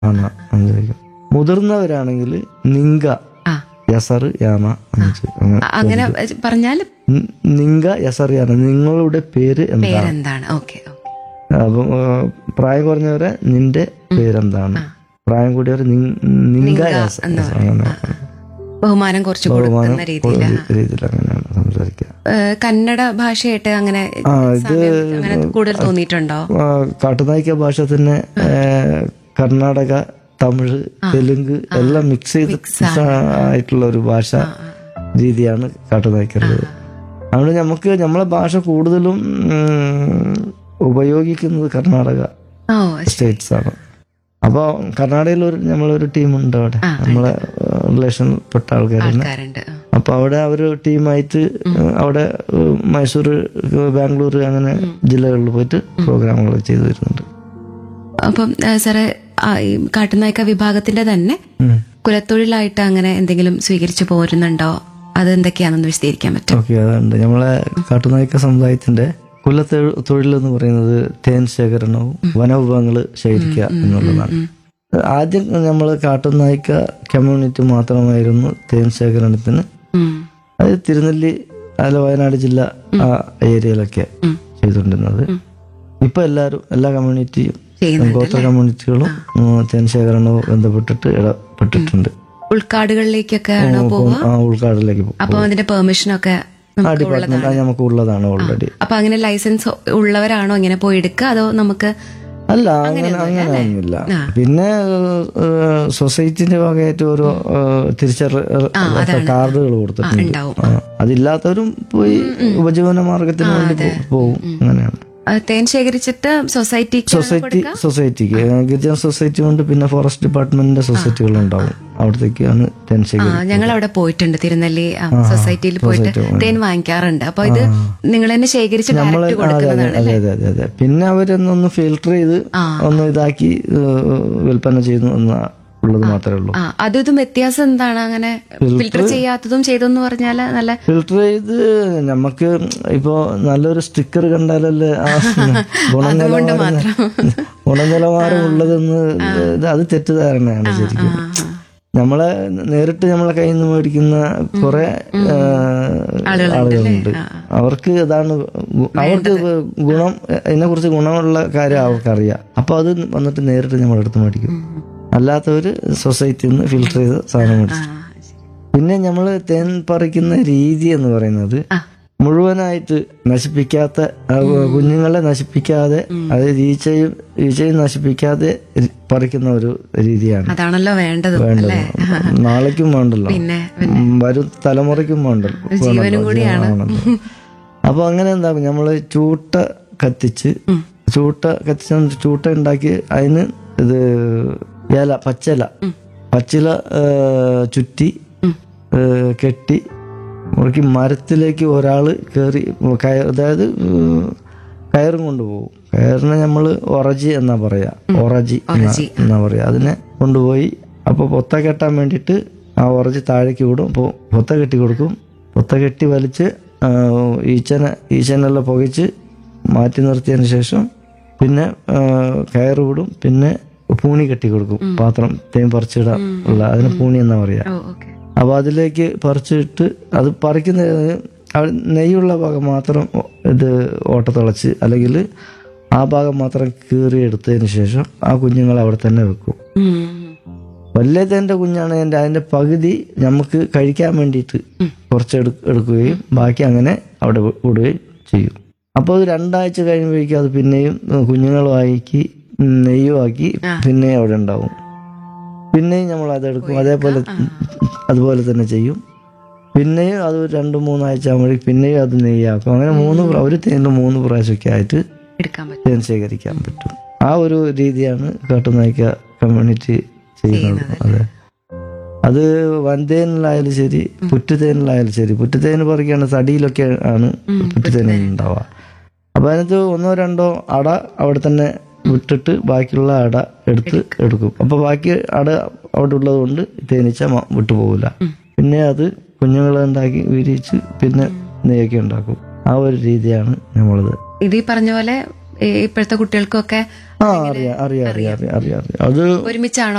ആണ് സംസാരിക്കും മുതിർന്നവരാണെങ്കിൽ നിങ്ക ആ യസർ യാമ അഞ്ച് അങ്ങനെ അങ്ങനെ പറഞ്ഞാൽ നി- നിങ്ക യസർ യാമ നിങ്ങളുടെ പേര് എന്താണ് പേരെന്താണ് ഓക്കെ അപ്പം ആ, പ്രായം കുറഞ്ഞവരെ നിന്റെ പേരെന്താണ് പ്രായം കൂടിയവരെ നിങ്- നിങ്ക യസ- അങ്ങനെ ബഹുമാനം കുറച്ച് കൊടുക്കുന്ന രീതിയിൽ രീതിയിൽ അങ്ങനെയാണ് സംസാരിക്കുക കന്നഡ ഭാഷയായിട്ട് അങ്ങനെ ആ ഇത് സാമ്യം അങ്ങനെ കൂടുതൽ തോന്നിയിട്ടുണ്ടോ ആ, കാട്ടുനായിക്ക ഭാഷ തന്നെ ഏ, കർണാടക തമിഴ് തെലുങ്ക് എല്ലാം മിക്സ് ചെയ്ത് ആയിട്ടുള്ള ഒരു ഭാഷ രീതിയാണ് കാട്ടുനായിക്കുള്ളത് അതുകൊണ്ട് നമുക്ക് നമ്മളെ ഭാഷ കൂടുതലും ഉം, ഉപയോഗിക്കുന്നത് കർണാടക ഓ സ്റ്റേറ്റ്സ് ആണ് അപ്പോൾ കർണാടകയിൽ ഒരു നമ്മളൊരു ടീമുണ്ട് അവിടെ നമ്മളെ റിലേഷൻപ്പെട്ട ആൾക്കാരുണ്ട് ആൾക്കാരുണ്ട് ആ. അപ്പൊ അവിടെ ഒരു ടീമായിട്ട് അവിടെ ഏഹ്, മൈസൂർ ഏഹ്, ബാംഗ്ലൂർ അങ്ങനെ ജില്ലകളിൽ പോയിട്ട് പ്രോഗ്രാമുകൾ ചെയ്തു വരുന്നുണ്ട് അപ്പം ആ, സാറേ ആ, ഈ കാട്ടുനായ്ക്ക വിഭാഗത്തിന്റെ തന്നെ ഉം. കുലത്തൊഴിലായിട്ട് അങ്ങനെ എന്തെങ്കിലും സ്വീകരിച്ചു പോരുന്നുണ്ടോ അത് എന്തൊക്കെയാണെന്ന് വിശദീകരിക്കാൻ പറ്റും ഓക്കെ അതുണ്ട് നമ്മളെ കാട്ടുനായ്ക്ക സമുദായത്തിന്റെ കുലത്തൊഴി- തൊഴിൽ എന്ന് പറയുന്നത് തേൻ ശേഖരണവും വനവിഭവങ്ങൾ ശേഖരിക്കുക എന്നുള്ളതാണ് ആദ്യം നമ്മൾ കാട്ടുനായ്ക്ക കമ്മ്യൂണിറ്റി മാത്രമായിരുന്നു തേൻ ശേഖരണത്തിന് ഉം. അത് തിരുനെല്ലി അല്ല വയനാട് ജില്ല ആ ഏരിയയിലൊക്കെ ചെയ്തുകൊണ്ടിരുന്നത് ഇപ്പൊ എല്ലാവരും എല്ലാ കമ്മ്യൂണിറ്റിയും ചെയ്യുന്നുണ്ട് ഗോത്ര കമ്മ്യൂണിറ്റികളും ഉം, തേൻ ശേഖരണവും ബന്ധപ്പെട്ടിട്ട് ഇടപെട്ടിട്ടുണ്ട് ഉൾക്കാടുകളിലേക്കൊക്കെ ആണോ പോവുക ആ ഉൾക്കാടിലേക്ക് പോകും അപ്പൊ അതിന്റെ പെർമിഷനൊക്കെ ആ ഡിപ്പാർട്ട്മെന്റ് അത് നമുക്ക് ഉള്ളതാണ് ഓൾറെഡി അപ്പൊ അങ്ങനെ ലൈസൻസ് ഉള്ളവരാണോ ഇങ്ങനെ പോയി എടുക്കുക അതോ നമുക്ക് അല്ല അങ്ങനെ അങ്ങനെ ഒന്നുമില്ല പിന്നെ സൊസൈറ്റിന്റെ ഭാഗമായിട്ട് ഓരോ തിരിച്ചറി കാർഡുകൾ കൊടുത്തിട്ടുണ്ട് ഉണ്ടാവും ആ, അതില്ലാത്തവരും പോയി ഉപജീവന മാർഗത്തിന് വേണ്ടി പോ- പോവും അങ്ങനെയാണ് ആ, തേൻ ശേഖരിച്ചിട്ട് സൊസൈറ്റിക്ക് സൊസൈറ്റി സൊസൈറ്റിക്ക് ഗിരിജന സൊസൈറ്റി ഉണ്ട് പിന്നെ ഫോറസ്റ്റ് ഡിപ്പാർട്ട്മെന്റിന്റെ സൊസൈറ്റികൾ ഉണ്ടാവും അവിടത്തേക്കാണ് തേൻ ആ ശേഖരി ഞങ്ങൾ അവിടെ പോയിട്ടുണ്ട് തിരുനെല്ലി ആ, സൊസൈറ്റിയിൽ പോയിട്ട് തേൻ വാങ്ങിക്കാറുണ്ട് അപ്പൊ ഇത് നിങ്ങൾ തന്നെ ശേഖരിച്ച് ഡയറക്റ്റ് അതെ കൊടുക്കുന്നതാണ് അതെ അതെ അതെ അതെ പിന്നെ അവരൊന്നൊന്ന് ഫിൽട്ടർ ചെയ്ത് ഒന്ന് ഇതാക്കി ഏഹ്, വിൽപ്പന ചെയ്യുന്നു എന്ന് ഉള്ളത് മാത്രമേ ഉള്ളൂ ആ അതും ഇതും വ്യത്യാസം എന്താണ് അങ്ങനെ ഫിൽട്ടർ ചെയ്യാത്തതും ചെയ്തെന്ന് പറഞ്ഞാല് നല്ല ഫിൽട്ടർ ചെയ്ത് നമുക്ക് ഇപ്പോ നല്ലൊരു സ്റ്റിക്കർ കണ്ടാലല്ലേ ആ ഗുണനിലവാരം ഗുണനിലവാരം ഉള്ളതെന്ന് ഇത് അത് തെറ്റിദ്ധാരണയാണ് ശരിക്കും നമ്മളെ നേരിട്ട് നമ്മളെ കയ്യിൽ നിന്ന് മേടിക്കുന്ന കുറെ ആളുകളുണ്ട് അവർക്ക് അതാണ് ഗു- അവർക്ക് ഗുണം അതിനെ കുറിച്ച് ഗുണമുള്ള കാര്യം അവർക്കറിയാം അപ്പൊ അത് വന്നിട്ട് നേരിട്ട് നമ്മളെ അടുത്ത് മേടിക്കും അല്ലാത്തവര് സൊസൈറ്റിയിൽ നിന്ന് ഫിൽട്ടർ ചെയ്ത് സാധനം മേടിച്ചു ആ, പിന്നെ നമ്മൾ തേൻ പറിക്കുന്ന രീതി എന്ന് പറയുന്നത് മുഴുവനായിട്ട് നശിപ്പിക്കാത്ത ആ, കുഞ്ഞുങ്ങളെ നശിപ്പിക്കാതെ അതായത് ഈച്ചയും ഈച്ചയും നശിപ്പിക്കാതെ രി- പറിക്കുന്ന ഒരു രീതിയാണ് അതാണല്ലോ വേണ്ടത് വേണ്ടത് നാളേക്കും വേണ്ടല്ലോ പിന്നെ ഉം, വരും തലമുറയ്ക്കും വേണ്ടല്ലോ ജീവനും കൂടിയാണ് ആണല്ലോ. അപ്പൊ അങ്ങനെ എന്താക്കും നമ്മള് ചൂട്ട കത്തിച്ച് ചൂട്ട കത്തിച്ച് ചൂട്ട ഉണ്ടാക്കി അതിന് ഇത് ഇല പച്ചില പച്ചില ഏ, ചുറ്റി ഏ, കെട്ടി മുറുക്കി മരത്തിലേക്ക് ഒരാള് കയറി കയർ അതായത് ഉം, കയറും കൊണ്ടുപോകും കയറിനെ നമ്മൾ ഒറജി എന്നാ പറയാ ഒറജി എന്നാ- എന്നാ പറയാ അതിനെ കൊണ്ടുപോയി അപ്പൊ പൊത്ത കെട്ടാൻ വേണ്ടിയിട്ട് ആ ഒറജി താഴേക്ക് വിടും അപ്പോൾ പൊത്ത കെട്ടി കൊടുക്കും പൊത്ത കെട്ടി വലിച്ച് ആ, ഈച്ചനെ ഈച്ചനെല്ലാം പുകച്ച് മാറ്റി നിർത്തിയതിന് ശേഷം പിന്നെ ആ, കയറ് വിടും പിന്നെ പൂണി കെട്ടി കൊടുക്കും പാത്രം തേൻ പറിച്ചിടാൻ ഉള്ള അതിന് പൂണി എന്നാ പറയാ ഓ ഓക്കെ അപ്പോൾ അതിലേക്ക് പറിച്ചിട്ട് അത് പറിക്കുന്ന അവ- നെയ്യുള്ള ഭാഗം മാത്രം ഒ- ഇത് ഓട്ടത്തിളച്ച് അല്ലെങ്കിൽ ആ ഭാഗം മാത്രം കീറി എടുത്തതിന് ശേഷം ആ കുഞ്ഞുങ്ങളെ അവിടെ തന്നെ വെക്കും വലിയ തേൻ്റെ കുഞ്ഞാണ് എൻ്റെ അതിൻ്റെ പകുതി നമുക്ക് കഴിക്കാൻ വേണ്ടിയിട്ട് കുറച്ച് എടു എടുക്കുകയും ബാക്കി അങ്ങനെ അവിടെ വി- വിടുകയും ചെയ്യും അപ്പോൾ അത് രണ്ടാഴ്ച കഴിയുമ്പോഴേക്കും അത് പിന്നെയും കുഞ്ഞുങ്ങളുമാക്കി നെയ്യുമാക്കി പിന്നെയും അവിടെ ഉണ്ടാവും പിന്നെയും നമ്മൾ അതെടുക്കും അതേപോലെ അതുപോലെ തന്നെ ചെയ്യും പിന്നെയും അത് ഒരു രണ്ട് മൂന്നാഴ്ച ആകുമ്പോഴേക്കും പിന്നെയും അത് നെയ്യാക്കും അങ്ങനെ മൂന്ന് പ്ര- ഒരു തേനിൽ മൂന്ന് പ്രാവശ്യമൊക്കെ ആയിട്ട് എടുക്കാൻ പറ്റും തേൻ ശേഖരിക്കാൻ പറ്റും ആ ഒരു രീതിയാണ് കാട്ടുനായ്ക്ക കമ്മ്യൂണിറ്റി ചെയ്യുന്നത് അതെ അത് വൻതേനിലായാലും ശരി പുറ്റുതേനിലായാലും ശരി പുറ്റുതേന് പറിക്കുകയാണ് തടിയിലൊക്കെ ആണ് പുറ്റുതേൻ ഉണ്ടാവുക അപ്പൊ അതിനകത്ത് ഒന്നോ രണ്ടോ അട അവിടെ തന്നെ വിട്ടിട്ട് ബാക്കിയുള്ള അട എടുത്ത് എടുക്കും അപ്പൊ ബാക്കി അട അവിടെ ഉള്ളത് കൊണ്ട് തേനീച്ച മ- വിട്ടുപോകില്ല പിന്നെ അത് കുഞ്ഞുങ്ങളെ ഉണ്ടാക്കി വിരിയിച്ച് പിന്നെ നെയ്യൊക്കെ ഉണ്ടാക്കും ആ ഒരു രീതിയാണ് നമ്മളത് ഇത് ഈ പറഞ്ഞ പോലെ ഈ ഇപ്പോഴത്തെ കുട്ടികൾക്കൊക്കെ ആ അറിയാം അറിയാം അറിയാം അറിയാം അറിയാം അറിയാം അത് ഒരുമിച്ചാണോ